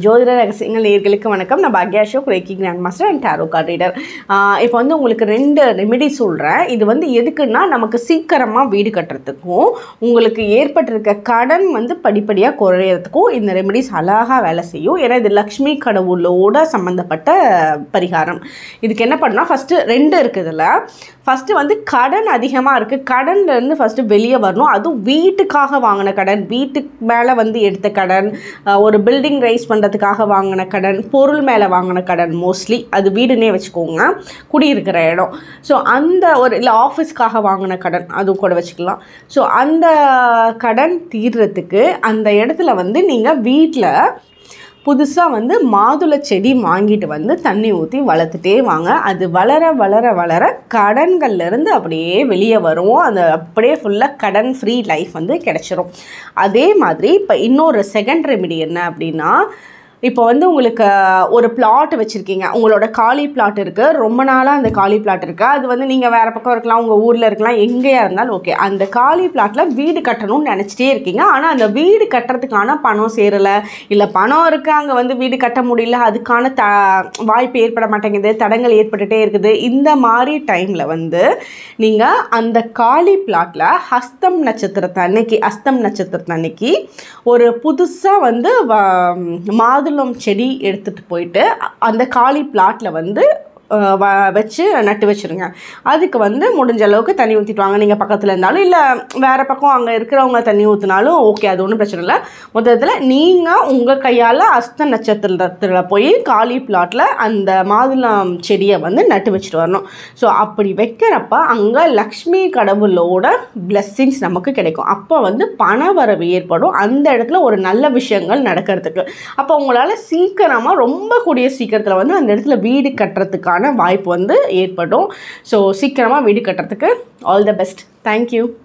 ஜோதிட ரகசியங்கள் நேர்களுக்கு வணக்கம் நான் பாக்யா Ashok reiki grand master and tarot card reader இப்போ வந்து உங்களுக்கு ரெண்டு ரெமெடி சொல்கிறேன் இது வந்து எதுக்குன்னா நமக்கு சீக்கிரமாக வீடு கட்டுறதுக்கும் உங்களுக்கு ஏற்பட்டிருக்க கடன் வந்து படிப்படியாக குறையிறதுக்கும் இந்த ரெமெடிஸ் அழகாக வேலை செய்யும் ஏன்னா இது லக்ஷ்மி கடவுளோட சம்மந்தப்பட்ட பரிகாரம் இதுக்கு என்ன பண்ணால் ஃபஸ்ட்டு ரெண்டு இருக்குது இதில் ஃபஸ்ட்டு வந்து கடன் அதிகமாக இருக்குது கடன்லேருந்து ஃபஸ்ட்டு வெளியே வரணும் அதுவும் வீட்டுக்காக வாங்கின கடன் வீட்டுக்கு மேலே வந்து எடுத்த கடன் அஹ் ஒரு பில்டிங் ரைஸ் பண்ணுறதுக்காக வாங்கின கடன் பொருள் மேலே வாங்கின கடன் மோஸ்ட்லி அது வீடுனே வச்சுக்கோங்க குடியிருக்கிற இடம் ஸோ அந்த ஒரு இல்லை ஆஃபீஸ்க்காக வாங்கின கடன் அது கூட வச்சுக்கலாம் ஸோ அந்த கடன் தீர்றதுக்கு அந்த இடத்துல வந்து நீங்கள் வீட்டில் புதுசாக வந்து மாதுளை செடி வாங்கிட்டு வந்து தண்ணி ஊற்றி வளர்த்துட்டே வாங்க அது வளர வளர வளர கடன்கள்லேருந்து அப்படியே வெளியே வரும் அந்த அப்படியே ஃபுல்லாக கடன் ஃப்ரீ லைஃப் வந்து கிடச்சிரும் அதே மாதிரி இப்போ இன்னொரு செகண்ட் ரெமிடி என்ன அப்படின்னா இப்போ வந்து உங்களுக்கு ஒரு பிளாட் வச்சுருக்கீங்க உங்களோட காலி பிளாட் இருக்குது ரொம்ப நாளாக அந்த காலி பிளாட் இருக்குது அது வந்து நீங்கள் வேறு பக்கம் இருக்கலாம் உங்கள் ஊரில் இருக்கலாம் எங்கேயா இருந்தாலும் ஓகே அந்த காலி பிளாட்டில் வீடு கட்டணும்னு நினச்சிட்டே இருக்கீங்க ஆனால் அந்த வீடு கட்டுறதுக்கான பணம் சேரலை இல்லை பணம் இருக்குது அங்கே வந்து வீடு கட்ட முடியல அதுக்கான த வாய்ப்பு ஏற்பட மாட்டேங்குது தடங்கள் ஏற்பட்டுகிட்டே இருக்குது இந்த மாதிரி டைமில் வந்து நீங்கள் அந்த காலி பிளாட்டில் ஹஸ்தம் நட்சத்திரத்தை அன்னைக்கு அஸ்தம் நட்சத்திரத்தை அன்னைக்கு ஒரு புதுசாக வந்து வ- மாதுளம் செடி எடுத்துகிட்டு போயிட்டு அ- அந்த காலி பிளாட்டில் வந்து அஹ், வ வச்சு நட்டு வச்சுருங்க அதுக்கு வந்து முடிஞ்ச அளவுக்கு தண்ணி ஊற்றிட்டு வாங்க நீங்கள் பக்கத்தில் இருந்தாலும் இல்லை வேறு பக்கம் அங்கே இருக்கிறவங்க தண்ணி ஊற்றினாலும் ஓகே அது ஒன்றும் பிரச்சனை இல்லை மொத்தத்தில் நீங்கள் உங்கள் கையால் அஸ்த நட்சத்திரத்தில் போய் காலி பிளாட்டில் அந்த மாதுளம் செடியை வந்து நட்டு வச்சுட்டு வரணும் ஸோ அப்படி வைக்கிறப்ப அங்கே லக்ஷ்மி கடவுளோட blessings நமக்கு கிடைக்கும் அப்போ வந்து பண வரவு ஏற்படும் அந்த இடத்துல ஒரு நல்ல விஷயங்கள் நடக்கிறதுக்கு அப்போ உங்களால் சீக்கிரமாக ரொம்ப கூடிய சீக்கிரத்தில் வந்து அந்த இடத்துல வீடு கட்டுறதுக்கான வாய்ப்பு வந்து ஏற்படும் ஸோ சீக்கிரமாக வீடு கட்டுறதுக்கு ஆல் த பெஸ்ட் தேங்க்யூ